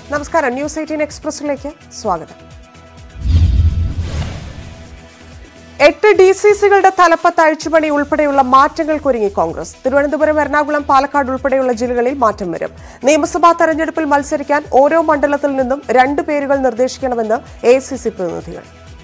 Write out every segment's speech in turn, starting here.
നമസ്കാരം news eighteen എക്സ്പ്രസിലേക്ക് സ്വാഗതം എട്ട് ഡി സി സികളുടെ തലപ്പത്ത് അഴിച്ചുപണി ഉൾപ്പെടെയുള്ള മാറ്റങ്ങൾക്കൊരുങ്ങി കോൺഗ്രസ് തിരുവനന്തപുരം എറണാകുളം പാലക്കാട് ഉൾപ്പെടെയുള്ള ജില്ലകളിൽ മാറ്റം വരും നിയമസഭാ തെരഞ്ഞെടുപ്പിൽ മത്സരിക്കാൻ ഓരോ മണ്ഡലത്തിൽ നിന്നും രണ്ട് പേരുകൾ നിർദ്ദേശിക്കണമെന്ന് എ സി സി പ്രതിനിധികൾ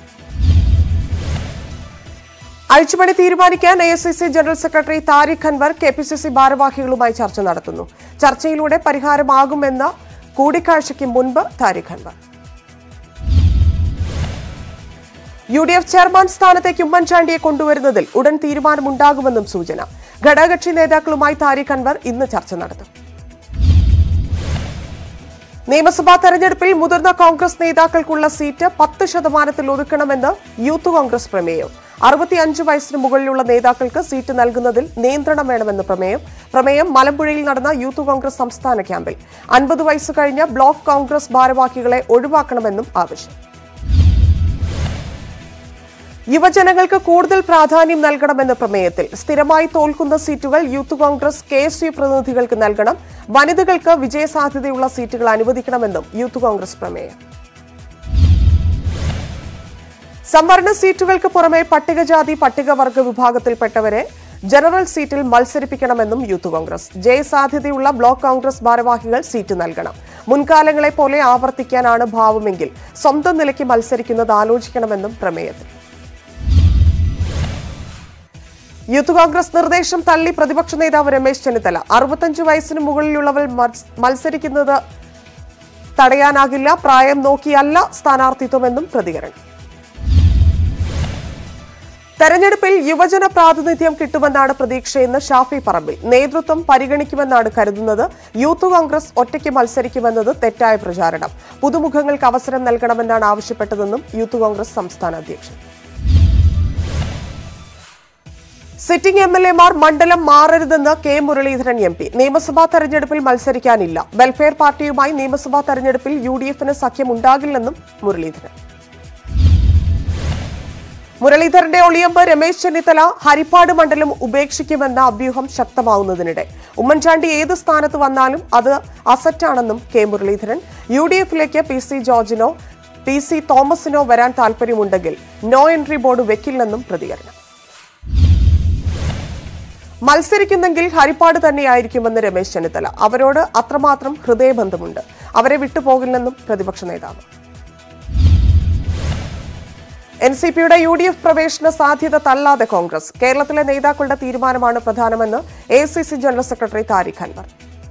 അഴിച്ചുപണി തീരുമാനിക്കാൻ A C C general secretary Tariq Anwar K P C C ഭാരവാഹികളുമായി ചർച്ച നടത്തുന്നു ചർച്ചയിലൂടെ പരിഹാരമാകുമെന്ന കൂടിക്കാഴ്ചയ്ക്ക് മുൻപ് Tariq Anwar U D F chairman സ്ഥാനത്തേക്ക് ഉമ്മൻചാണ്ടിയെ കൊണ്ടുവരുന്നതിൽ ഉടൻ തീരുമാനമുണ്ടാകുമെന്നും സൂചന ഘടകകക്ഷി നേതാക്കളുമായി താരിഖ് അൻവർ ഇന്ന് ചർച്ച നടത്തും നിയമസഭാ തെരഞ്ഞെടുപ്പിൽ മുതിർന്ന കോൺഗ്രസ് നേതാക്കൾക്കുള്ള സീറ്റ് പത്ത് ശതമാനത്തിൽ ഒതുക്കണമെന്ന് യൂത്ത് കോൺഗ്രസ് പ്രമേയം അറുപത്തിയഞ്ച് വയസ്സിന് മുകളിലുള്ള നേതാക്കൾക്ക് സീറ്റ് നൽകുന്നതിൽ നിയന്ത്രണം വേണമെന്ന് പ്രമേയം പ്രമേയം മലമ്പുഴയിൽ നടന്ന യൂത്ത് കോൺഗ്രസ് സംസ്ഥാന ക്യാമ്പിൽ അൻപത് വയസ്സ് കഴിഞ്ഞ ബ്ലോക്ക് കോൺഗ്രസ് ഭാരവാഹികളെ ഒഴിവാക്കണമെന്നും ആവശ്യം യുവജനങ്ങൾക്ക് കൂടുതൽ പ്രാധാന്യം നൽകണമെന്ന പ്രമേയത്തിൽ സ്ഥിരമായി തോൽക്കുന്ന സീറ്റുകൾ youth Congress K S U പ്രതിനിധികൾക്ക് നൽകണം വനിതകൾക്ക് വിജയസാധ്യതയുള്ള സീറ്റുകൾ അനുവദിക്കണമെന്നും യൂത്ത് കോൺഗ്രസ് പ്രമേയം സംവരണ സീറ്റുകൾക്ക് പുറമെ പട്ടികജാതി പട്ടികവർഗ വിഭാഗത്തിൽപ്പെട്ടവരെ ജനറൽ സീറ്റിൽ മത്സരിപ്പിക്കണമെന്നും യൂത്ത് കോൺഗ്രസ് ജയസാധ്യതയുള്ള ബ്ലോക്ക് കോൺഗ്രസ് ഭാരവാഹികൾ സീറ്റ് നൽകണം മുൻകാലങ്ങളെ പോലെ ആവർത്തിക്കാനാണ് ഭാവമെങ്കിൽ സ്വന്തം നിലയ്ക്ക് മത്സരിക്കുന്നത് ആലോചിക്കണമെന്നും പ്രമേയത്തിൽ യൂത്ത് കോൺഗ്രസ് നിർദ്ദേശം തള്ളി പ്രതിപക്ഷ നേതാവ് രമേശ് ചെന്നിത്തല അറുപത്തഞ്ച് വയസ്സിന് മുകളിലുള്ളവർ മത്സ- മത്സരിക്കുന്നത് തടയാനാകില്ല പ്രായം നോക്കിയല്ല സ്ഥാനാർത്ഥിത്വമെന്നും പ്രതികരണം തെരഞ്ഞെടുപ്പിൽ യുവജന പ്രാതിനിധ്യം കിട്ടുമെന്നാണ് പ്രതീക്ഷയെന്ന് ഷാഫി പറമ്പിൽ നേതൃത്വം പരിഗണിക്കുമെന്നാണ് കരുതുന്നത് യൂത്ത് കോൺഗ്രസ് ഒറ്റയ്ക്ക് മത്സരിക്കുമെന്നത് തെറ്റായ പ്രചാരണം പുതുമുഖങ്ങൾക്ക് അവസരം നൽകണമെന്നാണ് ആവശ്യപ്പെട്ടതെന്നും യൂത്ത് കോൺഗ്രസ് സംസ്ഥാന അധ്യക്ഷൻ സിറ്റിംഗ് എം എൽ എമാർ മണ്ഡലം മാറരുതെന്ന് കെ മുരളീധരൻ എം പി നിയമസഭാ തെരഞ്ഞെടുപ്പിൽ മത്സരിക്കാനില്ല വെൽഫെയർ പാർട്ടിയുമായി നിയമസഭാ തെരഞ്ഞെടുപ്പിൽ യു ഡി എഫിന് സഖ്യമുണ്ടാകില്ലെന്നും മുരളീധരൻ മുരളീധരന്റെ ഒളിയമ്പ് രമേശ് ചെന്നിത്തല ഹരിപ്പാട് മണ്ഡലം ഉപേക്ഷിക്കുമെന്ന അഭ്യൂഹം ശക്തമാവുന്നതിനിടെ ഉമ്മൻചാണ്ടി ഏത് സ്ഥാനത്ത് വന്നാലും അത് അസറ്റാണെന്നും കെ മുരളീധരൻ യു ഡി എഫിലേക്ക് പി സി ജോർജിനോ പി സി തോമസിനോ വരാൻ താൽപര്യമുണ്ടെങ്കിൽ നോ എൻട്രി ബോർഡ് വെക്കില്ലെന്നും പ്രതികരണം മത്സരിക്കുന്നെങ്കിൽ ഹരിപ്പാട് തന്നെയായിരിക്കുമെന്ന് രമേശ് ചെന്നിത്തല അവരോട് അത്രമാത്രം ഹൃദയബന്ധമുണ്ട് അവരെ വിട്ടുപോകില്ലെന്നും പ്രതിപക്ഷ നേതാവ് എൻ സി പിയുടെ യു ഡി എഫ് പ്രവേശന സാധ്യത തള്ളാതെ കോൺഗ്രസ് കേരളത്തിലെ നേതാക്കളുടെ തീരുമാനമാണ് പ്രധാനമെന്ന് A C C general secretary Tariq Anwar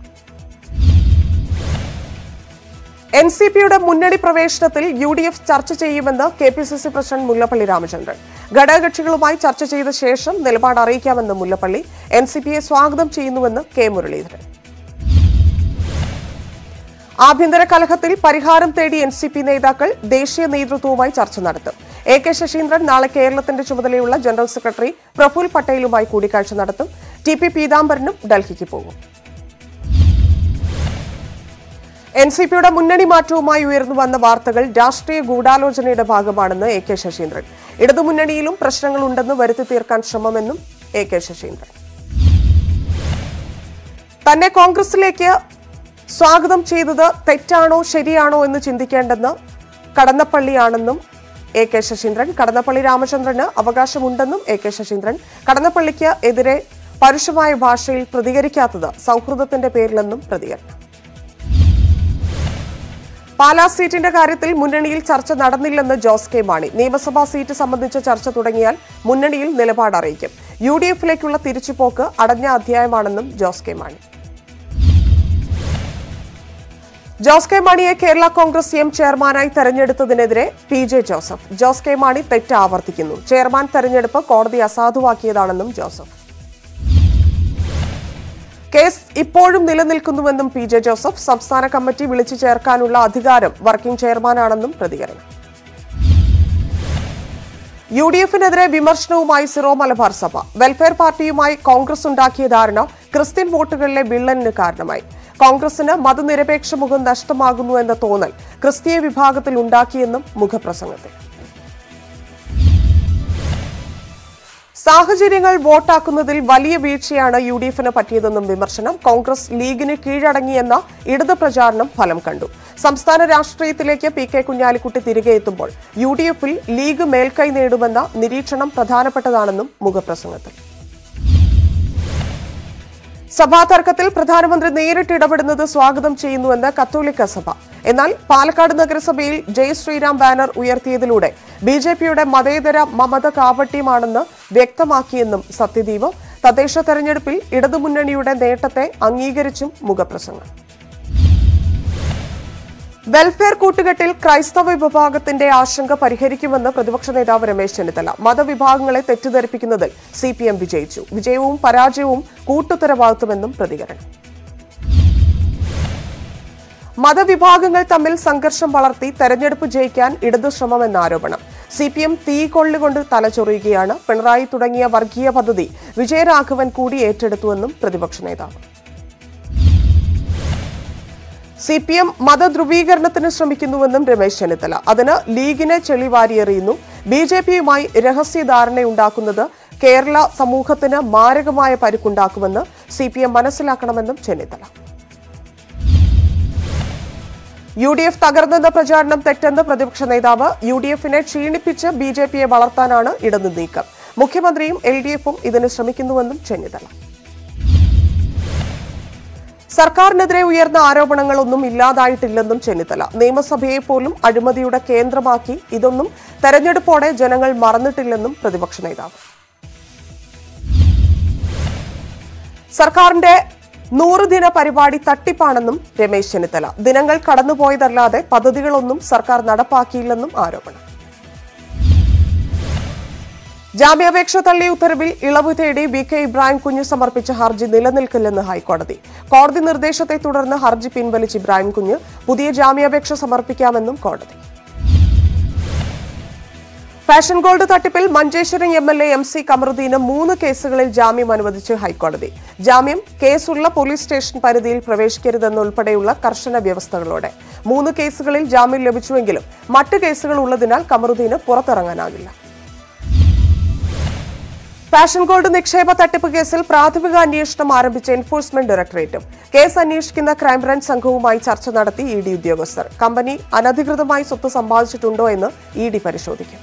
N C പിയുടെ മുന്നണി പ്രവേശനത്തിൽ യു ഡി എഫ് ചർച്ച ചെയ്യുമെന്ന് K P C C president Mullappally Ramachandran ഘടകകക്ഷികളുമായി ചർച്ച ചെയ്ത ശേഷം നിലപാട് അറിയിക്കാമെന്ന് മുല്ലപ്പള്ളി എൻ സി പിയെ സ്വാഗതം ചെയ്യുന്നുവെന്ന് കെ മുരളീധരൻ ആഭ്യന്തര കലഹത്തിൽ പരിഹാരം തേടി എൻ സി പി നേതാക്കൾ ദേശീയ നേതൃത്വവുമായി ചർച്ച നടത്തും എ കെ ശശീന്ദ്രൻ നാളെ കേരളത്തിന്റെ ചുമതലയുള്ള ജനറൽ സെക്രട്ടറി പ്രഫുൽ പട്ടേലുമായി കൂടിക്കാഴ്ച നടത്തും ടി പി പീതാംബരനും ഡൽഹിക്ക് പോകും എൻ സി പിയുടെ മുന്നണി മാറ്റവുമായി ഉയർന്നു വന്ന വാർത്തകൾ രാഷ്ട്രീയ ഗൂഢാലോചനയുടെ ഭാഗമാണെന്ന് എ കെ ശശീന്ദ്രൻ ഇടതുമുന്നണിയിലും പ്രശ്നങ്ങളുണ്ടെന്ന് വരുത്തി തീർക്കാൻ ശ്രമമെന്നും എ കെ ശശീന്ദ്രൻ തന്നെ കോൺഗ്രസിലേക്ക് സ്വാഗതം ചെയ്തത് തെറ്റാണോ ശരിയാണോ എന്ന് ചിന്തിക്കേണ്ടെന്ന് കടന്നപ്പള്ളിയാണെന്നും എ കെ ശശീന്ദ്രൻ കടന്നപ്പള്ളി രാമചന്ദ്രന് അവകാശമുണ്ടെന്നും എ കെ ശശീന്ദ്രൻ കടന്നപ്പള്ളിക്ക് എതിരെ പരുഷമായ ഭാഷയിൽ പ്രതികരിക്കാത്തത് സൗഹൃദത്തിന്റെ പേരിലെന്നും പ്രതികരണം പാലാ സീറ്റിന്റെ കാര്യത്തിൽ മുന്നണിയിൽ ചർച്ച നടന്നില്ലെന്ന് ജോസ് കെ മാണി നിയമസഭാ സീറ്റ് സംബന്ധിച്ച ചർച്ച തുടങ്ങിയാൽ മുന്നണിയിൽ നിലപാട് അറിയിക്കും യു ഡി എഫിലേക്കുള്ള തിരിച്ചുപോക്ക് അടഞ്ഞ അധ്യായമാണെന്നും ജോസ് കെ മാണി ജോസ് കെ മാണിയെ കേരള കോൺഗ്രസ് എം ചെയർമാനായി തെരഞ്ഞെടുത്തതിനെതിരെ P J Joseph Jose K Mani തെറ്റ് ആവർത്തിക്കുന്നു ചെയർമാൻ തെരഞ്ഞെടുപ്പ് കോടതി അസാധുവാക്കിയതാണെന്നും ജോസഫ് കേസ് ഇപ്പോഴും നിലനിൽക്കുന്നുവെന്നും പി ജെ ജോസഫ് സംസ്ഥാന കമ്മിറ്റി വിളിച്ചു ചേർക്കാനുള്ള അധികാരം വർക്കിംഗ് ചെയർമാനാണെന്നും പ്രതികരണം യു ഡി എഫിനെതിരെ വിമർശനവുമായി സിറോ മലബാർ സഭ വെൽഫെയർ പാർട്ടിയുമായി കോൺഗ്രസ് ഉണ്ടാക്കിയ ധാരണ ക്രിസ്ത്യൻ വോട്ടുകളിലെ വിള്ളലിന് കാരണമായി കോൺഗ്രസിന് മതനിരപേക്ഷ മുഖം നഷ്ടമാകുന്നു എന്ന തോന്നൽ ക്രിസ്തീയ വിഭാഗത്തിൽ ഉണ്ടാക്കിയെന്നും മുഖപ്രസംഗത്തിൽ സാഹചര്യങ്ങൾ വോട്ടാക്കുന്നതിൽ വലിയ വീഴ്ചയാണ് യു ഡി എഫിന് പറ്റിയതെന്നും വിമർശനം കോൺഗ്രസ് ലീഗിന് കീഴടങ്ങിയെന്ന ഇടത് പ്രചാരണം ഫലം കണ്ടു സംസ്ഥാന രാഷ്ട്രീയത്തിലേക്ക് പി കെ കുഞ്ഞാലിക്കുട്ടി തിരികെ എത്തുമ്പോൾ യു ഡി എഫിൽ ലീഗ് മേൽക്കൈ നേടുമെന്ന നിരീക്ഷണം പ്രധാനപ്പെട്ടതാണെന്നും മുഖപ്രസംഗത്തിൽ സഭാ തർക്കത്തിൽ പ്രധാനമന്ത്രി നേരിട്ട് ഇടപെടുന്നത് സ്വാഗതം ചെയ്യുന്നുവെന്ന് കത്തോലിക്ക സഭ എന്നാൽ പാലക്കാട് നഗരസഭയിൽ ജയ് ശ്രീറാം ബാനർ ഉയർത്തിയതിലൂടെ ബി ജെ പിയുടെ മതേതര മമത കാപട്യമാണെന്ന് വ്യക്തമാക്കിയെന്നും സത്യദീപ് തദ്ദേശ തെരഞ്ഞെടുപ്പിൽ ഇടതുമുന്നണിയുടെ നേട്ടത്തെ അംഗീകരിച്ചും മുഖപ്രസംഗം വെൽഫെയർ കൂട്ടുകെട്ടിൽ ക്രൈസ്തവ വിഭാഗത്തിന്റെ ആശങ്ക പരിഹരിക്കുമെന്ന് പ്രതിപക്ഷ നേതാവ് രമേശ് ചെന്നിത്തല മതവിഭാഗങ്ങളെ തെറ്റിദ്ധരിപ്പിക്കുന്നതിൽ സി പി എം വിജയിച്ചു വിജയവും പരാജയവും കൂട്ടുത്തരവാദിത്വമെന്നും പ്രതികരണം മതവിഭാഗങ്ങൾ തമ്മിൽ സംഘർഷം വളർത്തി തെരഞ്ഞെടുപ്പ് ജയിക്കാൻ ഇടതു ശ്രമമെന്ന ആരോപണം സി പി എം തീ കൊള്ളുകൊണ്ട് തലചൊറിയുകയാണ് പിണറായി തുടങ്ങിയ വർഗീയ പദ്ധതി വിജയരാഘവൻ കൂടി ഏറ്റെടുത്തുവെന്നും പ്രതിപക്ഷ നേതാവ് സി പി എം മതധ്രുവീകരണത്തിന് ശ്രമിക്കുന്നുവെന്നും രമേശ് ചെന്നിത്തല അതിന് ലീഗിനെ ചെളിവാരിയെറിയുന്നു ബി ജെ പിയുമായി രഹസ്യധാരണയുണ്ടാക്കുന്നത് കേരള സമൂഹത്തിന് മാരകമായ പരുക്കുണ്ടാക്കുമെന്ന് സി പി എം മനസ്സിലാക്കണമെന്നും ചെന്നിത്തല യു ഡി എഫ് തകർന്നെന്ന പ്രചാരണം തെറ്റെന്ന് പ്രതിപക്ഷ നേതാവ് യു ഡി എഫിനെ ക്ഷീണിപ്പിച്ച് ബി ജെ പിയെ വളർത്താനാണ് ഇടതു നീക്കം മുഖ്യമന്ത്രിയും എൽ ഡി എഫും ഇതിന് ശ്രമിക്കുന്നുവെന്നും ചെന്നിത്തല സർക്കാരിനെതിരെ ഉയർന്ന ആരോപണങ്ങളൊന്നും ഇല്ലാതായിട്ടില്ലെന്നും ചെന്നിത്തല നിയമസഭയെ പോലും അഴിമതിയുടെ കേന്ദ്രമാക്കി ഇതൊന്നും തെരഞ്ഞെടുപ്പോടെ ജനങ്ങൾ മറന്നിട്ടില്ലെന്നും പ്രതിപക്ഷ നേതാവ് സർക്കാരിന്റെ നൂറ് ദിന പരിപാടി തട്ടിപ്പാണെന്നും രമേശ് ചെന്നിത്തല ദിനങ്ങൾ കടന്നുപോയതല്ലാതെ പദ്ധതികളൊന്നും സർക്കാർ നടപ്പാക്കിയില്ലെന്നും ആരോപണം ജാമ്യാപേക്ഷ തള്ളിയ ഉത്തരവിൽ ഇളവ് തേടി വി കെ ഇബ്രാഹിം കുഞ്ഞ് സമർപ്പിച്ച ഹർജി നിലനിൽക്കില്ലെന്ന് ഹൈക്കോടതി കോടതി നിർദ്ദേശത്തെ തുടർന്ന് ഹർജി പിൻവലിച്ച് ഇബ്രാഹിം കുഞ്ഞ് പുതിയ ജാമ്യാപേക്ഷ സമർപ്പിക്കാമെന്നും കോടതി ഫാഷൻ ഗോൾഡ് തട്ടിപ്പിൽ Manjeshwaram M L A M C കമറുദ്ദീന് മൂന്ന് കേസുകളിൽ ജാമ്യം അനുവദിച്ച് ഹൈക്കോടതി ജാമ്യം കേസുള്ള പോലീസ് സ്റ്റേഷൻ പരിധിയിൽ പ്രവേശിക്കരുതെന്നുൾപ്പെടെയുള്ള കർശന വ്യവസ്ഥകളോടെ മൂന്ന് കേസുകളിൽ ജാമ്യം ലഭിച്ചുവെങ്കിലും മറ്റ് കേസുകൾ ഉള്ളതിനാൽ കമറുദ്ദീന് പുറത്തിറങ്ങാനാകില്ല ഫാഷൻ ഗോൾഡ് നിക്ഷേപ തട്ടിപ്പ് കേസിൽ പ്രാഥമിക അന്വേഷണം ആരംഭിച്ച എൻഫോഴ്സ്മെന്റ് ഡയറക്ടറേറ്റും കേസ് അന്വേഷിക്കുന്ന ക്രൈംബ്രാഞ്ച് സംഘവുമായി ചർച്ച നടത്തി ഇ ഡി ഉദ്യോഗസ്ഥർ കമ്പനി അനധികൃതമായി സ്വത്ത് സമ്പാദിച്ചിട്ടുണ്ടോ എന്ന് ഇ ഡി പരിശോധിക്കും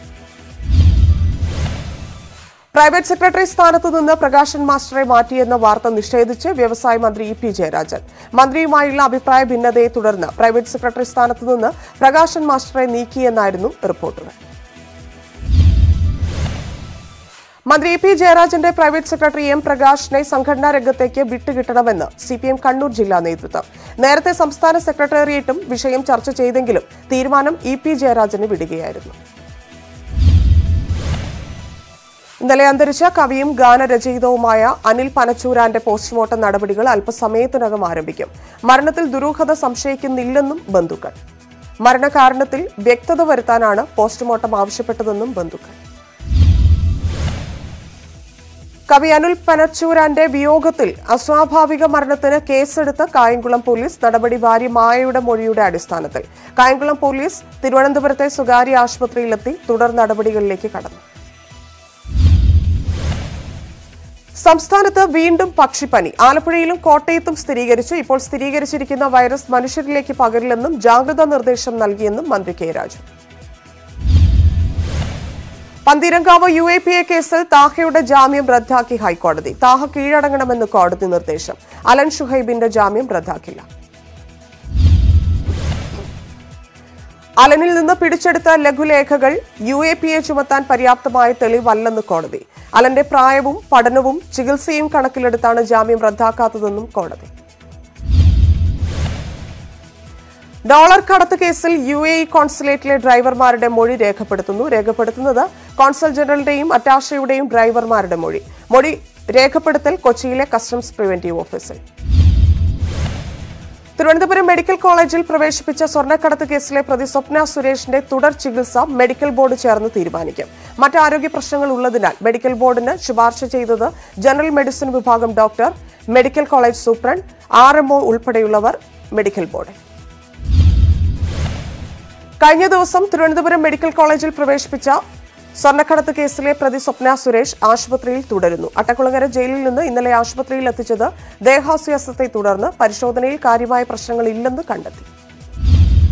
പ്രൈവറ്റ് സെക്രട്ടറി സ്ഥാനത്ത് നിന്ന് പ്രകാശൻ മാസ്റ്ററെ മാറ്റിയെന്ന വാർത്ത നിഷേധിച്ച് വ്യവസായ മന്ത്രി ഇ പി ജയരാജൻ മന്ത്രിയുമായുള്ള അഭിപ്രായ ഭിന്നതയെ തുടർന്ന് പ്രൈവറ്റ് സെക്രട്ടറി സ്ഥാനത്ത് നിന്ന് പ്രകാശൻ മാസ്റ്ററെ നീക്കിയെന്നായിരുന്നു റിപ്പോർട്ടുകൾ മന്ത്രി ഇ പി ജയരാജന്റെ പ്രൈവറ്റ് സെക്രട്ടറി എം പ്രകാശിനെ സംഘടനാ രംഗത്തേക്ക് വിട്ടുകിട്ടണമെന്ന് സി പി എം കണ്ണൂർ ജില്ലാ നേതൃത്വം നേരത്തെ സംസ്ഥാന സെക്രട്ടേറിയറ്റും വിഷയം ചർച്ച ചെയ്തെങ്കിലും തീരുമാനം ഇ പി ജയരാജന് വിടുകയായിരുന്നു ഇന്നലെ അന്തരിച്ച കവിയും ഗാനരചയിതാവുമായ അനിൽ പനച്ചൂരാന്റെ പോസ്റ്റ്മോർട്ടം നടപടികൾ അല്പസമയത്തിനകം ആരംഭിക്കും മരണത്തിൽ ദുരൂഹത സംശയിക്കുന്നില്ലെന്നും ബന്ധുക്കൾ മരണകാരണത്തിൽ വ്യക്തത വരുത്താനാണ് പോസ്റ്റ്മോർട്ടം ആവശ്യപ്പെട്ടതെന്നും ബന്ധുക്കൾ കവി അനിൽ പനച്ചൂരാന്റെ വിയോഗത്തിൽ അസ്വാഭാവിക മരണത്തിന് കേസെടുത്ത കായംകുളം പോലീസ് നടപടി ഭാര്യ മായയുടെ മൊഴിയുടെ അടിസ്ഥാനത്തിൽ കായംകുളം പോലീസ് തിരുവനന്തപുരത്തെ സ്വകാര്യ ആശുപത്രിയിലെത്തി തുടർ നടപടികളിലേക്ക് കടന്നു സംസ്ഥാനത്ത് വീണ്ടും പക്ഷിപ്പനി ആലപ്പുഴയിലും കോട്ടയത്തും സ്ഥിരീകരിച്ചു ഇപ്പോൾ സ്ഥിരീകരിച്ചിരിക്കുന്ന വൈറസ് മനുഷ്യരിലേക്ക് പകരില്ലെന്നും ജാഗ്രതാ നിർദ്ദേശം നൽകിയെന്നും മന്ത്രി K Raju Pantheerankavu U A P A കേസിൽ താഹയുടെ ജാമ്യം റദ്ദാക്കി ഹൈക്കോടതി താഹ കീഴടങ്ങണമെന്ന് കോടതി നിർദ്ദേശം അലൻ ഷുഹൈബിന്റെ ജാമ്യം റദ്ദാക്കില്ല അലനിൽ നിന്ന് പിടിച്ചെടുത്ത ലഘുലേഖകൾ യു എ പി എ ചുമത്താൻ പര്യാപ്തമായ തെളിവല്ലെന്ന് കോടതി അലന്റെ പ്രായവും പഠനവും ചികിത്സയും കണക്കിലെടുത്താണ് ജാമ്യം റദ്ദാക്കാത്തതെന്നും കോടതി ഡോളർ കടത്ത് കേസിൽ യു എ ഇ കോൺസുലേറ്റിലെ ഡ്രൈവർമാരുടെ മൊഴി രേഖപ്പെടുത്തുന്നു രേഖപ്പെടുത്തുന്നത് കോൺസൽ ജനറലിന്റെയും അറ്റാഷയുടെയും ഡ്രൈവർമാരുടെ മൊഴി മൊഴി രേഖപ്പെടുത്തൽ കൊച്ചിയിലെ കസ്റ്റംസ് പ്രിവന്റീവ് ഓഫീസിൽ തിരുവനന്തപുരം മെഡിക്കൽ കോളേജിൽ പ്രവേശിപ്പിച്ച സ്വർണ്ണക്കടത്ത് കേസിലെ പ്രതി സ്വപ്ന സുരേഷിന്റെ തുടർ ചികിത്സ മെഡിക്കൽ ബോർഡ് ചേർന്ന് തീരുമാനിക്കും മറ്റ് ആരോഗ്യ പ്രശ്നങ്ങൾ ഉള്ളതിനാൽ മെഡിക്കൽ ബോർഡിന് ശുപാർശ ചെയ്തത് ജനറൽ മെഡിസിൻ വിഭാഗം doctor medical college superintendent R MO ഉൾപ്പെടെയുള്ളവർ മെഡിക്കൽ ബോർഡ് കഴിഞ്ഞ ദിവസം തിരുവനന്തപുരം മെഡിക്കൽ കോളേജിൽ പ്രവേശിപ്പിച്ച സ്വർണ്ണക്കടത്ത് കേസിലെ പ്രതി സ്വപ്ന സുരേഷ് ആശുപത്രിയിൽ തുടരുന്നു അട്ടക്കുളങ്ങര ജയിലിൽ നിന്ന് ഇന്നലെ ആശുപത്രിയിൽ എത്തിച്ചത് ദേഹാസ്വാസ്ഥത്തെ തുടർന്ന് പരിശോധനയിൽ കാര്യമായ പ്രശ്നങ്ങളില്ലെന്ന് കണ്ടെത്തി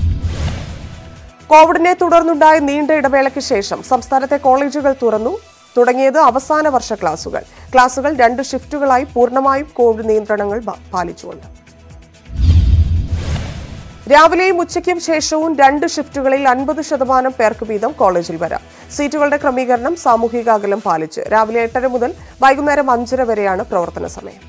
കോവിഡിനെ തുടർന്നുണ്ടായ നീണ്ട ഇടവേളയ്ക്ക് ശേഷം സംസ്ഥാനത്തെ കോളേജുകൾ തുറന്നു തുടങ്ങിയത് അവസാന വർഷ ക്ലാസുകൾ ക്ലാസുകൾ രണ്ട് ഷിഫ്റ്റുകളായി പൂർണ്ണമായും കോവിഡ് നിയന്ത്രണങ്ങൾ പ- പാലിച്ചുകൊണ്ട് രാവിലെയും ഉച്ചയ്ക്കും ശേഷവും രണ്ട് ഷിഫ്റ്റുകളിൽ അൻപത് ശതമാനം പേർക്ക് വീതം കോളേജിൽ വരാം സീറ്റുകളുടെ ക്രമീകരണം സാമൂഹിക അകലം പാലിച്ച് രാവിലെ എട്ടര മുതൽ വൈകുന്നേരം അഞ്ചര വരെയാണ് പ്രവർത്തന സമയം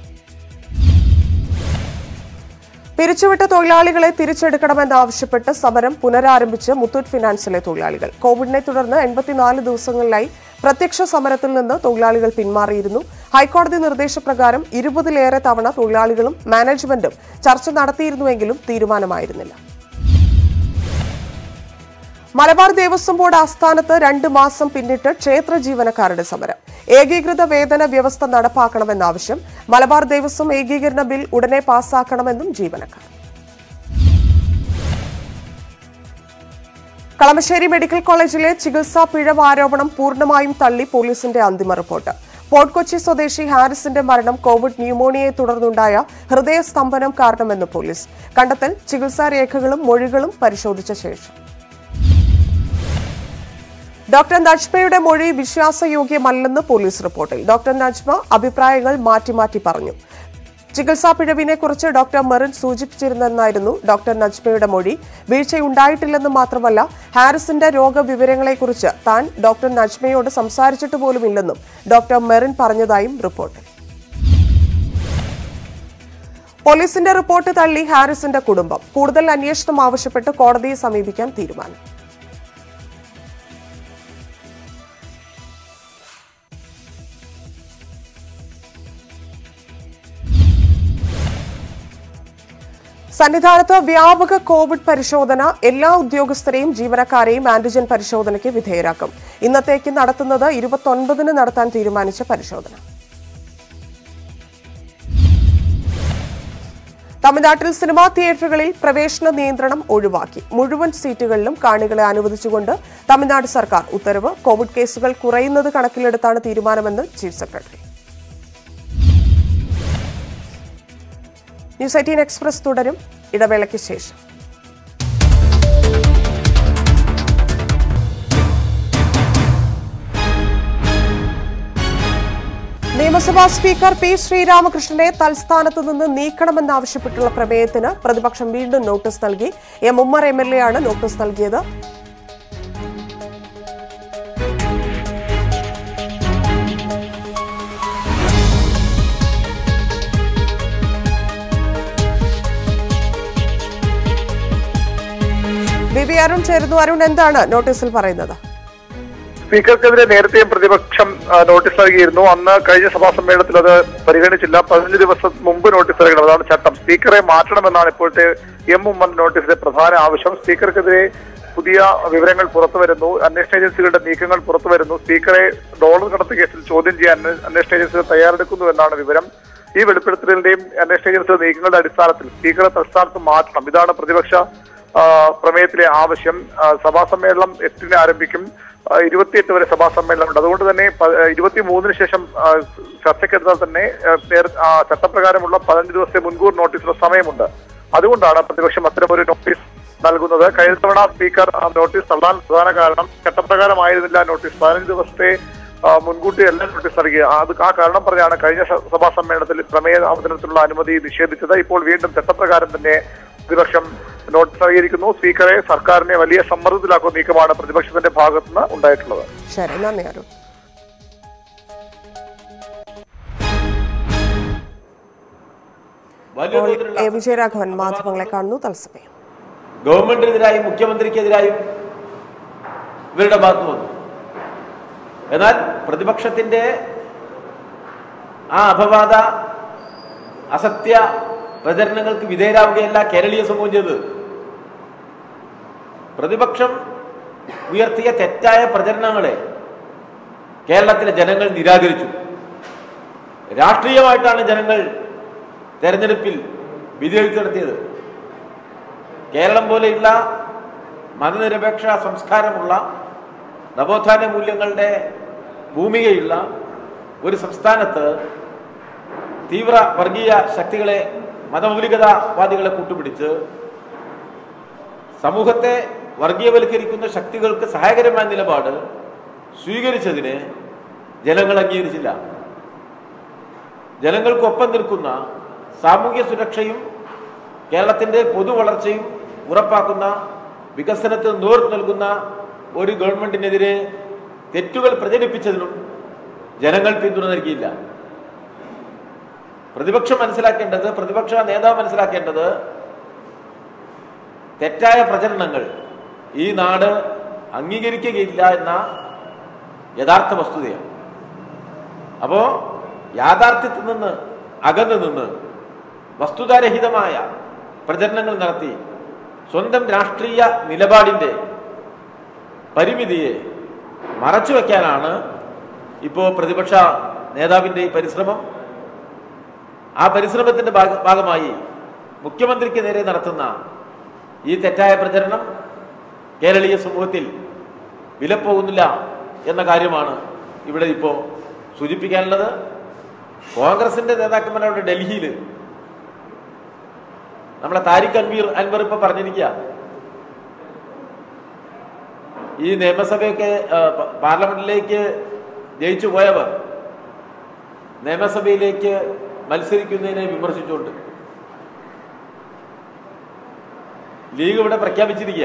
പിരിച്ചുവിട്ട തൊഴിലാളികളെ തിരിച്ചെടുക്കണമെന്നാവശ്യപ്പെട്ട് സമരം പുനരാരംഭിച്ച് മുത്തൂറ്റ് ഫിനാൻസിലെ തൊഴിലാളികൾ കോവിഡിനെ തുടർന്ന് എൺപത്തിനാല് ദിവസങ്ങളിലായി പ്രത്യക്ഷ സമരത്തിൽ നിന്ന് തൊഴിലാളികൾ പിന്മാറിയിരുന്നു ഹൈക്കോടതി നിർദ്ദേശപ്രകാരം ഇരുപതിലേറെ തവണ തൊഴിലാളികളും മാനേജ്മെന്റും ചർച്ച നടത്തിയിരുന്നുവെങ്കിലും തീരുമാനമായിരുന്നില്ല മലബാർ ദേവസ്വം ബോർഡ് ആസ്ഥാനത്ത് രണ്ട് മാസം പിന്നിട്ട് ക്ഷേത്ര ജീവനക്കാരുടെ സമരം ഏകീകൃത വേതന വ്യവസ്ഥ നടപ്പാക്കണമെന്നാവശ്യം മലബാർ ദേവസ്വം ഏകീകരണ ബിൽ ഉടനെ പാസാക്കണമെന്നും ജീവനക്കാർ കളമശ്ശേരി മെഡിക്കൽ കോളേജിലെ ചികിത്സാ പിഴവ് ആരോപണം പൂർണ്ണമായും തള്ളി പോലീസിന്റെ അന്തിമ റിപ്പോർട്ട് പോർട്ട് കൊച്ചി സ്വദേശി ഹാരിസിന്റെ മരണം കോവിഡ് ന്യൂമോണിയയെ തുടർന്നുണ്ടായ ഹൃദയസ്തംഭനം കാരണമെന്ന് പോലീസ് കണ്ടെത്തൽ ചികിത്സാ രേഖകളും മൊഴികളും പരിശോധിച്ച ശേഷം ഡോക്ടർ നജ്മയുടെ മൊഴി വിശ്വാസയോഗ്യമല്ലെന്ന് പോലീസ് റിപ്പോർട്ടിൽ ഡോക്ടർ നജ്മ അഭിപ്രായങ്ങൾ മാറ്റി മാറ്റി പറഞ്ഞു ചികിത്സാ പിഴവിനെ കുറിച്ച് ഡോക്ടർ മെറിൻ സൂചിപ്പിച്ചിരുന്നെന്നായിരുന്നു ഡോക്ടർ നജ്മയുടെ മൊഴി വീഴ്ചയുണ്ടായിട്ടില്ലെന്ന് മാത്രമല്ല ഹാരിസിന്റെ രോഗവിവരങ്ങളെക്കുറിച്ച് താൻ ഡോക്ടർ നജ്മയോട് സംസാരിച്ചിട്ട് പോലുമില്ലെന്നും ഡോക്ടർ മെറിൻ പറഞ്ഞതായും റിപ്പോർട്ടിൽ പോലീസിന്റെ റിപ്പോർട്ട് തള്ളി ഹാരിസിന്റെ കുടുംബം കൂടുതൽ അന്വേഷണം ആവശ്യപ്പെട്ട് കോടതിയെ സമീപിക്കാൻ തീരുമാനം സന്നിധാനത്ത് വ്യാപക കോവിഡ് പരിശോധന എല്ലാ ഉദ്യോഗസ്ഥരെയും ജീവനക്കാരെയും ആന്റിജൻ പരിശോധനയ്ക്ക് വിധേയരാക്കും ഇന്നത്തേക്ക് നടത്തുന്നത് ഇരുപത്തൊൻപതിന് നടത്താൻ തീരുമാനിച്ച പരിശോധന തമിഴ്നാട്ടിൽ സിനിമാ തിയേറ്ററുകളിൽ പ്രവേശന നിയന്ത്രണം ഒഴിവാക്കി മുഴുവൻ സീറ്റുകളിലും കാണികളെ അനുവദിച്ചുകൊണ്ട് തമിഴ്നാട് സർക്കാർ ഉത്തരവ് കോവിഡ് കേസുകൾ കുറയുന്നത് കണക്കിലെടുത്താണ് തീരുമാനമെന്ന് chief secretary news eighteen express തുടരും ഇടവേളയ്ക്ക് ശേഷം നിയമസഭാ സ്പീക്കർ പി ശ്രീരാമകൃഷ്ണനെ തൽസ്ഥാനത്ത് നിന്ന് നീക്കണമെന്നാവശ്യപ്പെട്ടുള്ള പ്രമേയത്തിന് പ്രതിപക്ഷം വീണ്ടും നോട്ടീസ് നൽകി M Ummer M L A ആണ് നോട്ടീസ് നൽകിയത് വി വി അരുൺ ചേരുന്നു അരുൺ എന്താണ് നോട്ടീസിൽ പറയുന്നത് സ്പീക്കർക്കെതിരെ നേരത്തെയും പ്രതിപക്ഷം ആ, നോട്ടീസ് നൽകിയിരുന്നു അന്ന് കഴിഞ്ഞ സഭാ സമ്മേളനത്തിൽ അത് പരിഗണിച്ചില്ല പതിനഞ്ച് ദിവസം മുമ്പ് നോട്ടീസ് നൽകണം അതാണ് ചട്ടം സ്പീക്കറെ മാറ്റണമെന്നാണ് ഇപ്പോഴത്തെ എം ഉമ്മൻ നോട്ടീസിലെ പ്രധാന ആവശ്യം സ്പീക്കർക്കെതിരെ പുതിയ വിവരങ്ങൾ പുറത്തു വരുന്നു അന്വേഷണ ഏജൻസികളുടെ നീക്കങ്ങൾ പുറത്തു വരുന്നു സ്പീക്കറെ ഡോളർ കടത്ത് കേസിൽ ചോദ്യം ചെയ്യാൻ അന്വേ- അന്വേഷണ ഏജൻസികൾ തയ്യാറെടുക്കുന്നു എന്നാണ് വിവരം ഈ വെളിപ്പെടുത്തലിന്റെയും അന്വേഷണ ഏജൻസികളുടെ നീക്കങ്ങളുടെ അടിസ്ഥാനത്തിൽ സ്പീക്കറെ തൽസ്ഥാനത്ത് മാറ്റണം ഇതാണ് പ്രതിപക്ഷ ആ, പ്രമേയത്തിലെ ആവശ്യം ആ, സഭാ സമ്മേളനം എട്ടിന് ആരംഭിക്കും ആ, ഇരുപത്തിയെട്ട് വരെ സഭാ സമ്മേളനമുണ്ട് അതുകൊണ്ട് തന്നെ ഇരുപത്തി മൂന്നിന് ശേഷം ആ, ചർച്ചയ്ക്കെടുത്താൽ തന്നെ ആ, നേര- ആ, ചട്ടപ്രകാരമുള്ള പതിനഞ്ച് ദിവസത്തെ മുൻകൂർ നോട്ടീസിനുള്ള സമയമുണ്ട് അതുകൊണ്ടാണ് പ്രതിപക്ഷം അത്തരമൊരു നോട്ടീസ് നൽകുന്നത് കഴിഞ്ഞ തവണ സ്പീക്കർ ആ നോട്ടീസ് തള്ളാൻ പ്രധാന കാരണം ചട്ടപ്രകാരമായിരുന്നില്ല നോട്ടീസ് പതിനഞ്ച് ദിവസത്തെ ആ, മുൻകൂട്ടി എല്ലാം നോട്ടീസ് നൽകി അത് ആ കാരണം പറഞ്ഞാണ് കഴിഞ്ഞ സ- സഭാ സമ്മേളനത്തിൽ പ്രമേയ അവതരണത്തിനുള്ള അനുമതി നിഷേധിച്ചത് ഇപ്പോൾ വീണ്ടും ചട്ടപ്രകാരം തന്നെ പ്രതിപക്ഷം നോട്ടീസ് നൽകിയിരിക്കുന്നു സ്പീക്കറെ സർക്കാരിനെ വലിയ സമ്മർദ്ദത്തിലാക്കുന്ന നീക്കമാണ് പ്രതിപക്ഷത്തിന്റെ ഭാഗത്തുനിന്ന് ഉണ്ടായിട്ടുള്ളത് ശരി നന്ദി അരുൺ വലിയ ഇപ്പോൾ തോതിലുള്ള എ വിജയരാഘവൻ മാധ്യമങ്ങളെ കാണുന്നു തത്സമയം ഗവൺമെന്റിനെതിരായും മുഖ്യമന്ത്രിക്കെതിരായും ഇവരുടെ ഭാഗത്ത് വന്നു എന്നാൽ പ്രതിപക്ഷത്തിന്റെ ആ അപവാദ അസത്യ പ്രചരണങ്ങൾക്ക് വിധേയരാവുകയല്ല കേരളീയ സമൂഹം ചെയ്തത് പ്രതിപക്ഷം ഉയർത്തിയ തെറ്റായ പ്രചരണങ്ങളെ കേരളത്തിലെ ജനങ്ങൾ നിരാകരിച്ചു രാഷ്ട്രീയമായിട്ടാണ് ജനങ്ങൾ തെരഞ്ഞെടുപ്പിൽ വിധിയെഴുത്ത് നടത്തിയത് കേരളം പോലെയുള്ള മതനിരപേക്ഷ സംസ്കാരമുള്ള നവോത്ഥാന മൂല്യങ്ങളുടെ ഭൂമികയുള്ള ഒരു സംസ്ഥാനത്ത് തീവ്ര വർഗീയ ശക്തികളെ മതമൗലികതാവാദികളെ കൂട്ടുപിടിച്ച് സമൂഹത്തെ വർഗീയവൽക്കരിക്കുന്ന ശക്തികൾക്ക് സഹായകരമായ നിലപാട് സ്വീകരിച്ചതിന് ജനങ്ങൾ അംഗീകരിച്ചില്ല ജനങ്ങൾക്കൊപ്പം നിൽക്കുന്ന സാമൂഹ്യ സുരക്ഷയും കേരളത്തിന്റെ പൊതു വളർച്ചയും ഉറപ്പാക്കുന്ന വികസനത്തിന് നേർ നൽകുന്ന ഒരു ഗവൺമെന്റിനെതിരെ തെറ്റുകൾ പ്രചരിപ്പിച്ചതിനും ജനങ്ങൾ പിന്തുണ നൽകിയില്ല പ്രതിപക്ഷം മനസ്സിലാക്കേണ്ടത് പ്രതിപക്ഷ നേതാവ് മനസ്സിലാക്കേണ്ടത് തെറ്റായ പ്രചരണങ്ങൾ ഈ നാട് അംഗീകരിക്കുകയില്ല എന്ന യഥാർത്ഥ വസ്തുതയാണ് അപ്പോ യാഥാർത്ഥ്യത്തിൽ നിന്ന് അകന്നു നിന്ന് വസ്തുതാരഹിതമായ പ്രചരണങ്ങൾ നടത്തി സ്വന്തം രാഷ്ട്രീയ നിലപാടിന്റെ പരിമിതിയെ മറച്ചു വെക്കാനാണ് ഇപ്പോൾ പ്രതിപക്ഷ നേതാവിന്റെ ഈ പരിശ്രമം ആ പരിശ്രമത്തിന്റെ ഭാഗ- ഭാഗമായി മുഖ്യമന്ത്രിക്ക് നേരെ നടത്തുന്ന ഈ തെറ്റായ പ്രചരണം കേരളീയ സമൂഹത്തിൽ വിലപ്പോകുന്നില്ല എന്ന കാര്യമാണ് ഇവിടെ ഇപ്പോൾ സൂചിപ്പിക്കാനുള്ളത് കോൺഗ്രസിന്റെ നേതാക്കന്മാരവിടെ ഡൽഹിയിൽ നമ്മളെ താരിഖ് അൻവീർ അൻവർ ഇപ്പൊ പറഞ്ഞിരിക്കുക ഈ നിയമസഭയൊക്കെ ആ, പ- പാർലമെന്റിലേക്ക് ജയിച്ചു പോയവർ നിയമസഭയിലേക്ക് മത്സരിക്കുന്നതിനെ വിമർശിച്ചുകൊണ്ട് ലീഗ് ഇവിടെ പ്രഖ്യാപിച്ചിരിക്കുക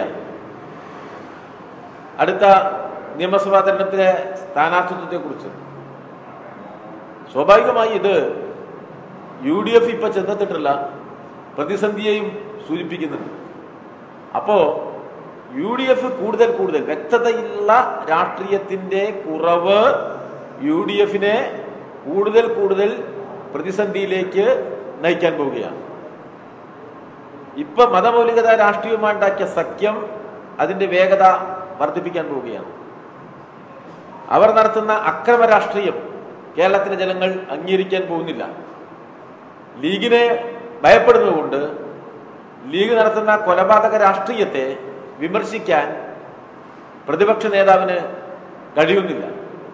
അടുത്ത നിയമസഭാ തെരഞ്ഞെടുപ്പിലെ സ്ഥാനാർത്ഥിത്വത്തെ കുറിച്ച് സ്വാഭാവികമായി ഇത് യു ഡി എഫ് ഇപ്പൊ ചെന്നെത്തിട്ടുള്ള പ്രതിസന്ധിയെയും സൂചിപ്പിക്കുന്നുണ്ട് അപ്പോ യു ഡി എഫ് കൂടുതൽ കൂടുതൽ വ്യക്തതയുള്ള രാഷ്ട്രീയത്തിന്റെ കുറവ് യു ഡി എഫിനെ കൂടുതൽ കൂടുതൽ പ്രതിസന്ധിയിലേക്ക് നയിക്കാൻ പോവുകയാണ് ഇപ്പൊ മതമൗലികത രാഷ്ട്രീയവുമായി ഉണ്ടാക്കിയ സഖ്യം അതിന്റെ വേഗത വർദ്ധിപ്പിക്കാൻ പോവുകയാണ് അവർ നടത്തുന്ന അക്രമ രാഷ്ട്രീയം കേരളത്തിലെ ജനങ്ങൾ അംഗീകരിക്കാൻ പോകുന്നില്ല ലീഗിനെ ഭയപ്പെടുന്നതുകൊണ്ട് ലീഗ് നടത്തുന്ന കൊലപാതക രാഷ്ട്രീയത്തെ വിമർശിക്കാൻ പ്രതിപക്ഷ നേതാവിന് കഴിയുന്നില്ല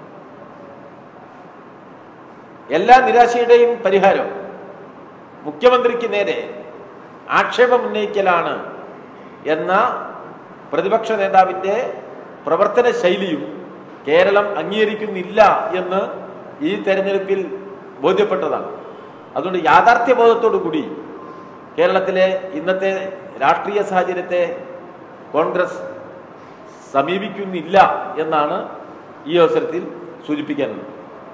എല്ലാ നിരാശയുടെയും പരിഹാരം മുഖ്യമന്ത്രിക്ക് നേരെ ആക്ഷേപം ഉന്നയിക്കലാണ് എന്ന പ്രതിപക്ഷ നേതാവിന്റെ പ്രവർത്തന ശൈലിയും കേരളം അംഗീകരിക്കുന്നില്ല എന്ന് ഈ തെരഞ്ഞെടുപ്പിൽ ബോധ്യപ്പെട്ടതാണ് അതുകൊണ്ട് യാഥാർത്ഥ്യബോധത്തോടു കൂടി കേരളത്തിലെ ഇന്നത്തെ രാഷ്ട്രീയ സാഹചര്യത്തെ കോൺഗ്രസ് സമീപിക്കുന്നില്ല എന്നാണ് ഈ അവസരത്തിൽ സൂചിപ്പിക്കാനുള്ളത്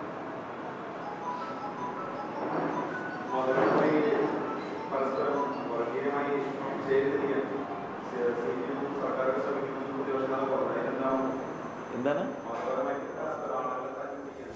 മതപരമായി പരസ്പരം വർഗീയമായി ചേരിതിരിക്കാൻ സിപിഎം സർക്കാരൊക്കെ ശ്രമിക്കുന്നു പ്രതിപക്ഷ നേതാവ് പറഞ്ഞു അതിനെന്താണ് എന്താണ് മതപരമായി പരസ്പരം ആളുകളെ തല്ലിപ്പിടിക്കാൻ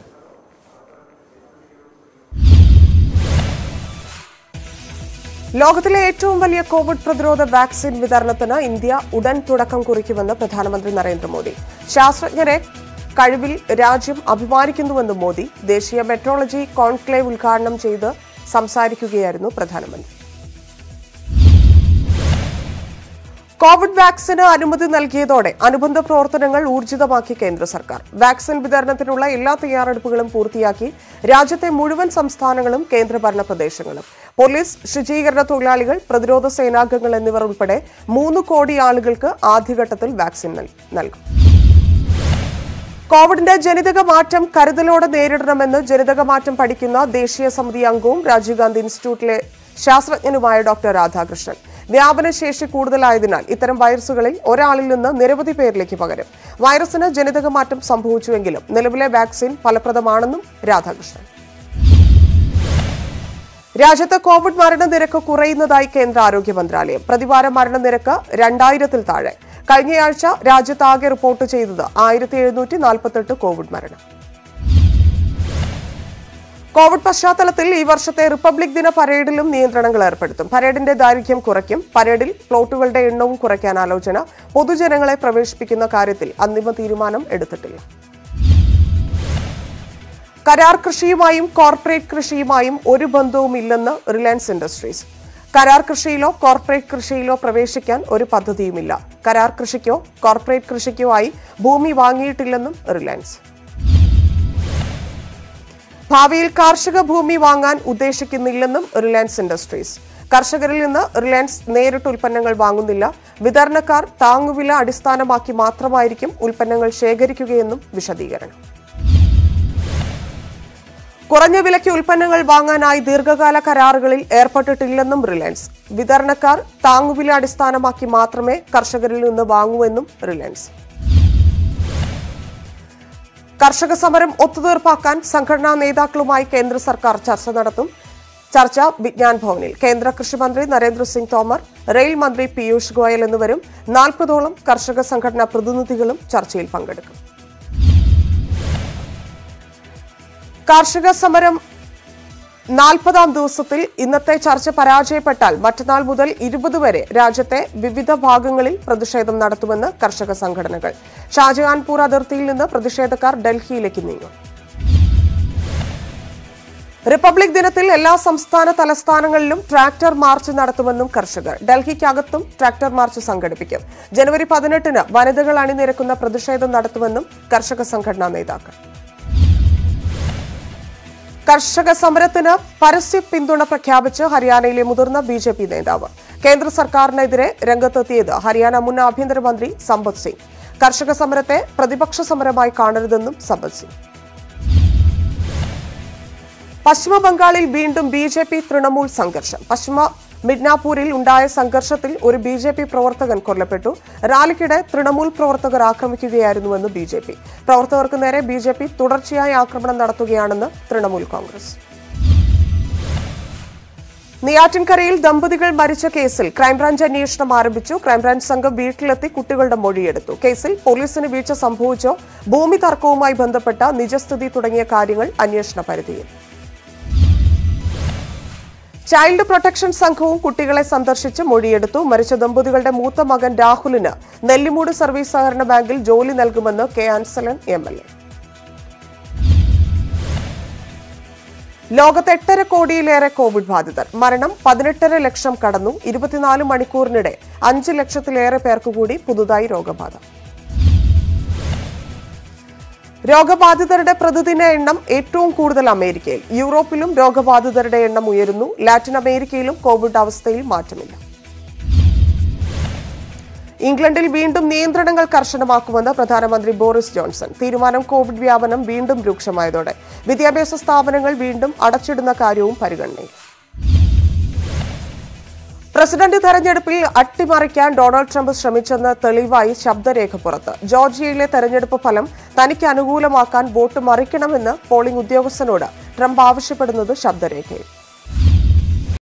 ലോകത്തിലെ ഏറ്റവും വലിയ കോവിഡ് പ്രതിരോധ വാക്സിൻ വിതരണത്തിന് ഇന്ത്യ ഉടൻ തുടക്കം കുറിക്കുമെന്ന് പ്രധാനമന്ത്രി നരേന്ദ്രമോദി ശാസ്ത്രജ്ഞരെ കഴിവിൽ രാജ്യം അഭിമാനിക്കുന്നുവെന്നും മോദി ദേശീയ മെട്രോളജി കോൺക്ലേവ് ഉദ്ഘാടനം ചെയ്ത് സംസാരിക്കുകയായിരുന്നു പ്രധാനമന്ത്രി കോവിഡ് വാക്സിന് അനുമതി നൽകിയതോടെ അനുബന്ധ പ്രവർത്തനങ്ങൾ ഊർജിതമാക്കി കേന്ദ്ര സർക്കാർ വാക്സിൻ വിതരണത്തിനുള്ള എല്ലാ തയ്യാറെടുപ്പുകളും പൂർത്തിയാക്കി രാജ്യത്തെ മുഴുവൻ സംസ്ഥാനങ്ങളും കേന്ദ്രഭരണ പ്രദേശങ്ങളും പോലീസ് ശുചീകരണ തൊഴിലാളികൾ പ്രതിരോധ സേനാംഗങ്ങൾ എന്നിവർ ഉൾപ്പെടെ മൂന്ന് കോടി ആളുകൾക്ക് ആദ്യഘട്ടത്തിൽ വാക്സിൻ നൽ- നൽകും കോവിഡിന്റെ ജനിതക മാറ്റം കരുതലോടെ നേരിടണമെന്ന് ജനിതക മാറ്റം പഠിക്കുന്ന ദേശീയ സമിതി അംഗവും രാജീവ് ഗാന്ധി ഇൻസ്റ്റിറ്റ്യൂട്ടിലെ ശാസ്ത്രജ്ഞനുമായ ഡോക്ടർ രാധാകൃഷ്ണൻ വ്യാപനശേഷി കൂടുതലായതിനാൽ ഇത്തരം വൈറസുകളിൽ ഒരാളിൽ നിന്ന് നിരവധി പേരിലേക്ക് പകരും വൈറസിന് ജനിതക മാറ്റം സംഭവിച്ചുവെങ്കിലും നിലവിലെ വാക്സിൻ ഫലപ്രദമാണെന്നും രാധാകൃഷ്ണൻ രാജ്യത്ത് കോവിഡ് മരണനിരക്ക് കുറയുന്നതായി കേന്ദ്ര ആരോഗ്യ മന്ത്രാലയം പ്രതിവാര മരണനിരക്ക് രണ്ടായിരത്തിൽ താഴെ കഴിഞ്ഞയാഴ്ച രാജ്യത്താകെ റിപ്പോർട്ട് ചെയ്തത് ആയിരത്തി എഴുന്നൂറ്റി നാൽപ്പത്തെട്ട് കോവിഡ് മരണം കോവിഡ് പശ്ചാത്തലത്തിൽ ഈ വർഷത്തെ റിപ്പബ്ലിക് ദിന പരേഡിലും നിയന്ത്രണങ്ങൾ ഏർപ്പെടുത്തും പരേഡിന്റെ ദൈർഘ്യം കുറയ്ക്കും പരേഡിൽ പ്ലോട്ടുകളുടെ എണ്ണവും കുറയ്ക്കാൻ ആലോചന പൊതുജനങ്ങളെ പ്രവേശിപ്പിക്കുന്ന കാര്യത്തിൽ അന്തിമ തീരുമാനം എടുത്തിട്ടില്ല കരാർ കൃഷിയുമായും കോർപ്പറേറ്റ് കൃഷിയുമായും ഒരു ബന്ധവുമില്ലെന്ന് റിലയൻസ് ഇൻഡസ്ട്രീസ് കരാർ കൃഷിയിലോ കോർപ്പറേറ്റ് കൃഷിയിലോ പ്രവേശിക്കാൻ ഒരു പദ്ധതിയുമില്ല കരാർ കൃഷിക്കോ കോർപ്പറേറ്റ് കൃഷിക്കോ ആയി ഭൂമി വാങ്ങിയിട്ടില്ലെന്നും റിലയൻസ് ഭാവിയിൽ കാർഷിക ഭൂമി വാങ്ങാൻ ഉദ്ദേശിക്കുന്നില്ലെന്നും റിലയൻസ് ഇൻഡസ്ട്രീസ് കർഷകരിൽ നിന്ന് റിലയൻസ് നേരിട്ട് ഉൽപ്പന്നങ്ങൾ വാങ്ങുന്നില്ല വിതരണക്കാർ താങ്ങുവില അടിസ്ഥാനമാക്കി മാത്രമായിരിക്കും ഉൽപ്പന്നങ്ങൾ ശേഖരിക്കുകയെന്നും വിശദീകരണം കുറഞ്ഞ വിലയ്ക്ക് ഉൽപ്പന്നങ്ങൾ വാങ്ങാനായി ദീർഘകാല കരാറുകളിൽ ഏർപ്പെട്ടിട്ടില്ലെന്നും റിലയൻസ് വിതരണക്കാർ താങ്ങുവില അടിസ്ഥാനമാക്കി മാത്രമേ കർഷകരിൽ നിന്ന് വാങ്ങൂവെന്നും റിലയൻസ് കർഷക സമരം ഒത്തുതീർപ്പാക്കാൻ സംഘടനാ നേതാക്കളുമായി കേന്ദ്ര സർക്കാർ ചർച്ച നടത്തും ചർച്ച വിജ്ഞാൻ ഭവനിൽ കേന്ദ്ര കൃഷിമന്ത്രി നരേന്ദ്രസിംഗ് തോമർ റെയിൽ മന്ത്രി പീയൂഷ് ഗോയൽ എന്നിവരും നാൽപ്പതോളം കർഷക സംഘടനാ പ്രതിനിധികളും ചർച്ചയിൽ പങ്കെടുക്കും കാർഷിക സമരം നാൽപ്പതാം ദിവസത്തിൽ ഇന്നത്തെ ചർച്ച പരാജയപ്പെട്ടാൽ മറ്റന്നാൾ മുതൽ ഇരുപത് വരെ രാജ്യത്തെ വിവിധ ഭാഗങ്ങളിൽ പ്രതിഷേധം നടത്തുമെന്ന് കർഷക സംഘടനകൾ ഷാജഹാൻപൂർ അതിർത്തിയിൽ നിന്ന് പ്രതിഷേധക്കാർ ഡൽഹിയിലേക്ക് നീങ്ങും റിപ്പബ്ലിക് ദിനത്തിൽ എല്ലാ സംസ്ഥാന തലസ്ഥാനങ്ങളിലും ട്രാക്ടർ മാർച്ച് നടത്തുമെന്നും കർഷകർ ഡൽഹിക്കകത്തും ട്രാക്ടർ മാർച്ച് സംഘടിപ്പിക്കും ജനുവരി പതിനെട്ടിന് വനിതകൾ അണിനിരക്കുന്ന പ്രതിഷേധം നടത്തുമെന്നും കർഷക സംഘടനാ നേതാക്കൾ കർഷക സമരത്തിന് പരസ്യ പിന്തുണ പ്രഖ്യാപിച്ച് ഹരിയാനയിലെ മുതിർന്ന ബി ജെ പി നേതാവ് കേന്ദ്ര സർക്കാരിനെതിരെ രംഗത്തെത്തിയത് ഹരിയാന മുൻ ആഭ്യന്തരമന്ത്രി സമ്പത് സിംഗ് കർഷക സമരത്തെ പ്രതിപക്ഷ സമരമായി കാണരുതെന്നും സമ്പത് സിംഗ് പശ്ചിമ ബംഗാളിൽ വീണ്ടും ബി ജെ പി തൃണമൂൽ സംഘർഷം പശ്ചിമ മിഡ്നാപൂരിൽ ഉണ്ടായ സംഘർഷത്തിൽ ഒരു ബി ജെ പി പ്രവർത്തകൻ കൊല്ലപ്പെട്ടു റാലിക്കിടെ തൃണമൂൽ പ്രവർത്തകർ ആക്രമിക്കുകയായിരുന്നുവെന്ന് ബി ജെ പി പ്രവർത്തകർക്ക് നേരെ ബി ജെ പി തുടർച്ചയായി ആക്രമണം നടത്തുകയാണെന്ന് തൃണമൂൽ കോൺഗ്രസ് നെയ്യാറ്റിൻകരയിൽ ദമ്പതികൾ മരിച്ച കേസിൽ ക്രൈംബ്രാഞ്ച് അന്വേഷണം ആരംഭിച്ചു ക്രൈംബ്രാഞ്ച് സംഘം വീട്ടിലെത്തി കുട്ടികളുടെ മൊഴിയെടുത്തു കേസിൽ പോലീസിന് വീഴ്ച സംഭവിച്ചോ ഭൂമി തർക്കവുമായി ബന്ധപ്പെട്ട നിജസ്ഥിതി തുടങ്ങിയ കാര്യങ്ങൾ അന്വേഷണ പരിധിയിൽ ചൈൽഡ് പ്രൊട്ടക്ഷൻ സംഘവും കുട്ടികളെ സന്ദർശിച്ച് മൊഴിയെടുത്തു മരിച്ച ദമ്പതികളുടെ മൂത്ത മകൻ രാഹുലിന് നെല്ലിമൂട് സർവീസ് സഹകരണ ബാങ്കിൽ ജോലി നൽകുമെന്ന് K Ansalan M L A ലോകത്ത് എട്ടര കോടിയിലേറെ കോവിഡ് ബാധിതർ മരണം പതിനെട്ടര ലക്ഷം കടന്നു ഇരുപത്തിനാല് മണിക്കൂറിനിടെ അഞ്ച് ലക്ഷത്തിലേറെ പേർക്ക് കൂടി പുതുതായി രോഗബാധ രോഗബാധിതരുടെ പ്രതിദിന എണ്ണം ഏറ്റവും കൂടുതൽ അമേരിക്കയിൽ യൂറോപ്പിലും രോഗബാധിതരുടെ എണ്ണം ഉയരുന്നു ലാറ്റിൻ അമേരിക്കയിലും കോവിഡ് അവസ്ഥയിൽ മാറ്റമില്ല ഇംഗ്ലണ്ടിൽ വീണ്ടും നിയന്ത്രണങ്ങൾ കർശനമാക്കുമെന്ന് പ്രധാനമന്ത്രി ബോറിസ് ജോൺസൺ തീരുമാനം കോവിഡ് വ്യാപനം വീണ്ടും രൂക്ഷമായതോടെ വിദ്യാഭ്യാസ സ്ഥാപനങ്ങൾ വീണ്ടും അടച്ചിടുന്ന കാര്യവും പരിഗണനയിൽ പ്രസിഡന്റ് തെരഞ്ഞെടുപ്പിൽ അട്ടിമറിക്കാൻ ഡൊണാൾഡ് ട്രംപ് ശ്രമിച്ചെന്ന് തെളിവായി ശബ്ദരേഖ പുറത്ത് ജോർജിയയിലെ തെരഞ്ഞെടുപ്പ് ഫലം തനിക്ക് അനുകൂലമാക്കാൻ വോട്ട് മറിക്കണമെന്ന് പോളിംഗ് ഉദ്യോഗസ്ഥനോട് ട്രംപ് ആവശ്യപ്പെടുന്നത് ശബ്ദരേഖയിൽ